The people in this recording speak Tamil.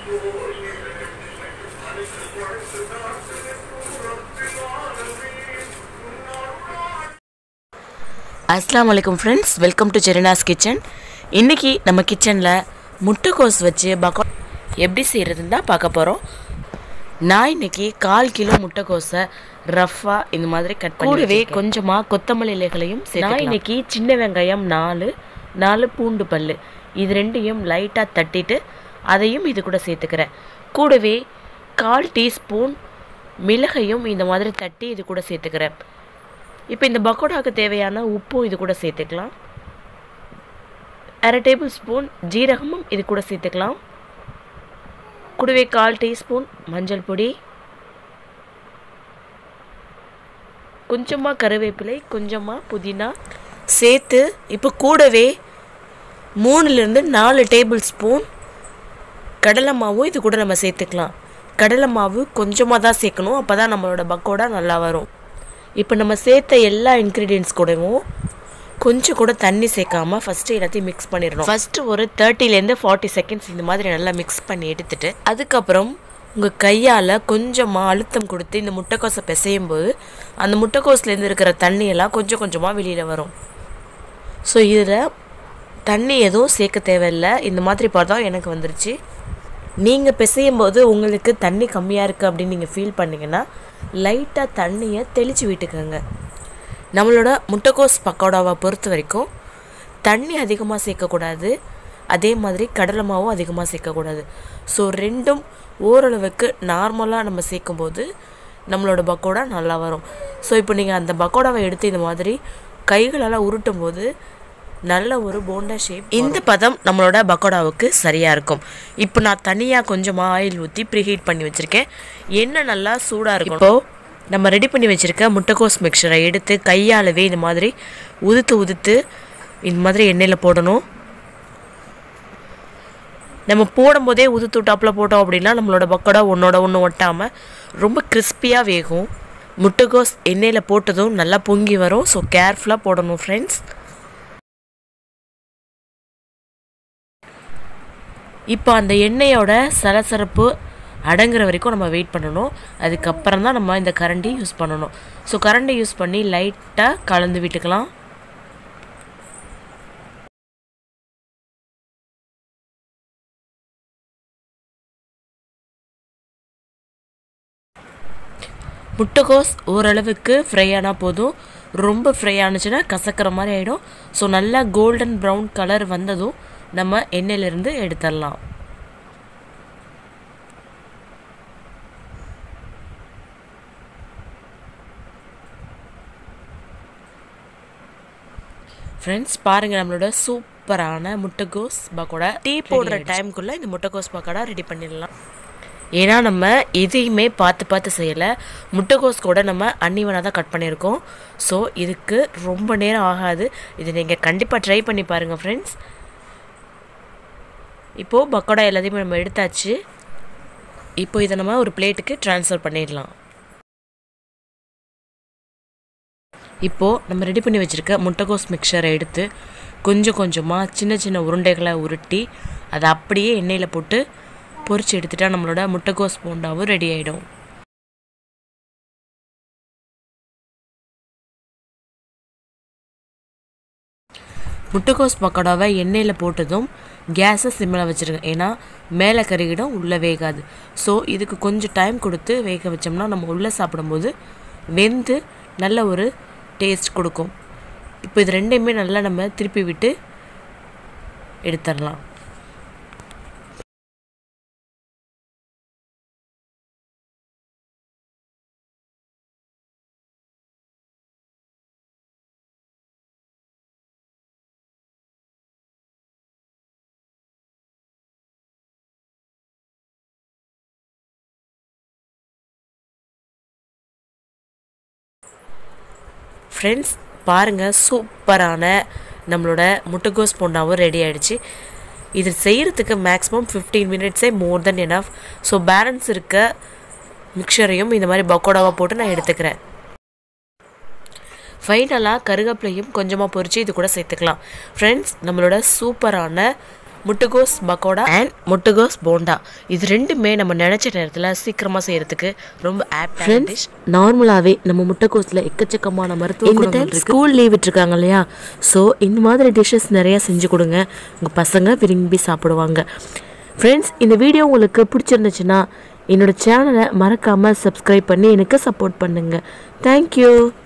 அஸ்லாம் வலைக்கம் friends welcome to Zerina's kitchen இன்றைக்கி நம்ம கிச்சனில் முட்டைக்கோஸ் வச்சு பக்கோ எப்படி செய்கிறதுன்னு தான் பார்க்க போகிறோம் நான் இன்னைக்கு கால் கிலோ முட்டைக்கோஸை ரஃப்பாக இந்த மாதிரி கட் கூடவே கொஞ்சமாக கொத்தமல்லி இலைகளையும் நான் இன்னைக்கு சின்ன வெங்காயம் நாலு நாலு பூண்டு பல் இது ரெண்டையும் லைட்டாக தட்டிட்டு அதையும் இது கூட சேர்த்துக்கிறேன் கூடவே கால் டீஸ்பூன் மிளகையும் இந்த மாதிரி தட்டி இது கூட சேர்த்துக்கிறேன் இப்போ இந்த பக்கோடாவுக்கு தேவையான உப்பும் இது கூட சேர்த்துக்கலாம் அரை டேபிள் ஸ்பூன் ஜீரகமும் இது கூட சேர்த்துக்கலாம் கூடவே கால் டீஸ்பூன் மஞ்சள் பொடி கொஞ்சமாக கருவேப்பிலை கொஞ்சமாக புதினா சேர்த்து இப்போ கூடவே மூணுலேருந்து நாலு டேபிள் ஸ்பூன் கடலை மாவும் இது கூட நம்ம சேர்த்துக்கலாம் கடலை மாவு கொஞ்சமாக தான் சேர்க்கணும் அப்போ தான் நம்மளோட பக்கோடா நல்லா வரும் இப்போ நம்ம சேர்த்த எல்லா இன்க்ரீடியன்ஸ் கூடவும் கொஞ்சம் கூட தண்ணி சேர்க்காம ஃபஸ்ட்டு எல்லாத்தையும் மிக்ஸ் பண்ணிடணும் ஃபஸ்ட்டு ஒரு தேர்ட்டிலேருந்து ஃபார்ட்டி செகண்ட்ஸ் இந்த மாதிரி நல்லா மிக்ஸ் பண்ணி எடுத்துட்டு அதுக்கப்புறம் உங்கள் கையால் கொஞ்சமாக அழுத்தம் கொடுத்து இந்த முட்டைக்கோஸை பிசையும் போது அந்த முட்டைக்கோஸ்லேருந்து இருக்கிற தண்ணியெல்லாம் கொஞ்சம் கொஞ்சமாக வெளியில் வரும் ஸோ இதில் தண்ணி எதுவும் சேர்க்க தேவையில்லை இந்த மாதிரி பார்த்தா எனக்கு வந்துருச்சு நீங்கள் பிசையும் போது உங்களுக்கு தண்ணி கம்மியாக இருக்குது அப்படின்னு நீங்கள் ஃபீல் பண்ணிங்கன்னா லைட்டாக தண்ணியை தெளித்து விட்டுக்கோங்க நம்மளோட முட்டைக்கோஸ் பக்கோடாவை பொறுத்த வரைக்கும் தண்ணி அதிகமாக சேர்க்கக்கூடாது அதே மாதிரி கடலை மாவும் அதிகமாக சேர்க்கக்கூடாது ஸோ ரெண்டும் ஓரளவுக்கு நார்மலாக நம்ம சேர்க்கும்போது நம்மளோட பக்கோடா நல்லா வரும் ஸோ இப்போ நீங்கள் அந்த பக்கோடாவை எடுத்து இந்த மாதிரி கைகளால் உருட்டும் போது நல்ல ஒரு போண்டா ஷேப் இந்த பதம் நம்மளோட பக்கோடாவுக்கு சரியாக இருக்கும் இப்போ நான் தனியாக கொஞ்சமாக ஆயில் ஊற்றி ப்ரீஹீட் பண்ணி வச்சுருக்கேன் எண்ணெய் நல்லா சூடாக இருக்கும் இப்போது நம்ம ரெடி பண்ணி வச்சுருக்க முட்டைக்கோஸ் மிக்சரை எடுத்து கையாலவே இந்த மாதிரி உதுத்து உதுத்து இந்த மாதிரி எண்ணெயில் போடணும் நம்ம போடும்போதே உதுத்து டாப்பில் போட்டோம் அப்படின்னா நம்மளோட பக்கோடா ஒன்றோட ஒன்று ஒட்டாமல் ரொம்ப கிறிஸ்பியாக வேகும் முட்டைக்கோஸ் எண்ணெயில் போட்டதும் நல்லா பொங்கி வரும் ஸோ கேர்ஃபுல்லாக போடணும் ஃப்ரெண்ட்ஸ் இப்போ அந்த எண்ணெயோட சலசரப்பு அடங்குற வரைக்கும் நம்ம வெயிட் பண்ணணும் அதுக்கப்புறம் தான் நம்ம இந்த கரண்டி யூஸ் பண்ணணும் ஸோ கரண்டி யூஸ் பண்ணி லைட்டாக கலந்து விட்டுக்கலாம் முட்டைக்கோஸ் ஓரளவுக்கு ஃப்ரை ஆனால் போதும் ரொம்ப ஃப்ரை ஆனிச்சுன்னா கசக்கிற மாதிரி ஆகிடும் ஸோ நல்லா கோல்டன் ப்ரௌன் கலர் வந்ததும் நம்ம எண்ணெயிலேருந்து எடுத்துடலாம் ஃப்ரெண்ட்ஸ் பாருங்கள் நம்மளோட சூப்பரான முட்டைகோஸ் பக்கோடா டீ போடுற டைமுக்குள்ளே இந்த முட்டைகோஸ் பக்கோடா ரெடி பண்ணிடலாம் ஏன்னா நம்ம எதையுமே பார்த்து பார்த்து செய்யலை முட்டைகோஸ் கூட நம்ம அன்னிவனாக தான் கட் பண்ணியிருக்கோம் ஸோ இதுக்கு ரொம்ப நேரம் ஆகாது இது நீங்கள் கண்டிப்பாக ட்ரை பண்ணி பாருங்கள் ஃப்ரெண்ட்ஸ் இப்போது பக்கோடா எல்லாத்தையுமே நம்ம எடுத்தாச்சு இப்போ இதை நம்ம ஒரு பிளேட்டுக்கு ட்ரான்ஸ்ஃபர் பண்ணிடலாம் இப்போது நம்ம ரெடி பண்ணி வச்சுருக்க முட்டைகோஸ் மிக்சரை எடுத்து கொஞ்சம் கொஞ்சமாக சின்ன சின்ன உருண்டைகளை உருட்டி அதை அப்படியே எண்ணெயில் போட்டு பொரிச்சு எடுத்துட்டா நம்மளோட முட்டைகோஸ் போண்டாவும் ரெடி ஆகிடும் முட்டைக்கோஸ் பக்கோடாவை எண்ணெயில் போட்டதும் கேஸை சிம்மில் வச்சுருங்க ஏன்னா மேலே கருகிடும் உள்ளே வேகாது ஸோ இதுக்கு கொஞ்சம் டைம் கொடுத்து வேக வச்சோம்னா நம்ம உள்ளே சாப்பிடும்போது வெந்து நல்ல ஒரு டேஸ்ட் கொடுக்கும் இப்போ இது ரெண்டையுமே நல்லா நம்ம திருப்பி விட்டு எடுத்துடலாம் ஃப்ரெண்ட்ஸ் பாருங்கள் சூப்பரான நம்மளோட முட்டைகோஸ் போண்டாவும் ரெடி ஆகிடுச்சு இது செய்கிறதுக்கு மேக்ஸிமம் ஃபிஃப்டீன் மினிட்ஸே more then enough so balance இருக்க மிக்சரையும் இந்த மாதிரி பக்கோடாவாக போட்டு நான் எடுத்துக்கிறேன் ஃபைனலாக கருவேப்பிலையும் கொஞ்சமாக பொரித்து இது கூட சேர்த்துக்கலாம் ஃப்ரெண்ட்ஸ் நம்மளோட சூப்பரான முட்டைகோஸ் பக்கோடா அண்ட் முட்டைகோஸ் போண்டா இது ரெண்டுமே நம்ம நினச்ச நேரத்தில் சீக்கிரமாக செய்கிறதுக்கு ரொம்ப ஆப்டான டிஷ் நார்மலாகவே நம்ம முட்டைகோஸில் எக்கச்சக்கமான மருத்துவ இந்த டைம் ஸ்கூல் லீவ் விட்டுருக்காங்க இல்லையா ஸோ இந்த மாதிரி டிஷ்ஷஸ் நிறையா செஞ்சு கொடுங்க உங்கள் பசங்க விரும்பி சாப்பிடுவாங்க ஃப்ரெண்ட்ஸ் இந்த வீடியோ உங்களுக்கு பிடிச்சிருந்துச்சுன்னா என்னோட சேனலை மறக்காமல் சப்ஸ்கிரைப் பண்ணி எனக்கு சப்போர்ட் பண்ணுங்கள் தேங்க்யூ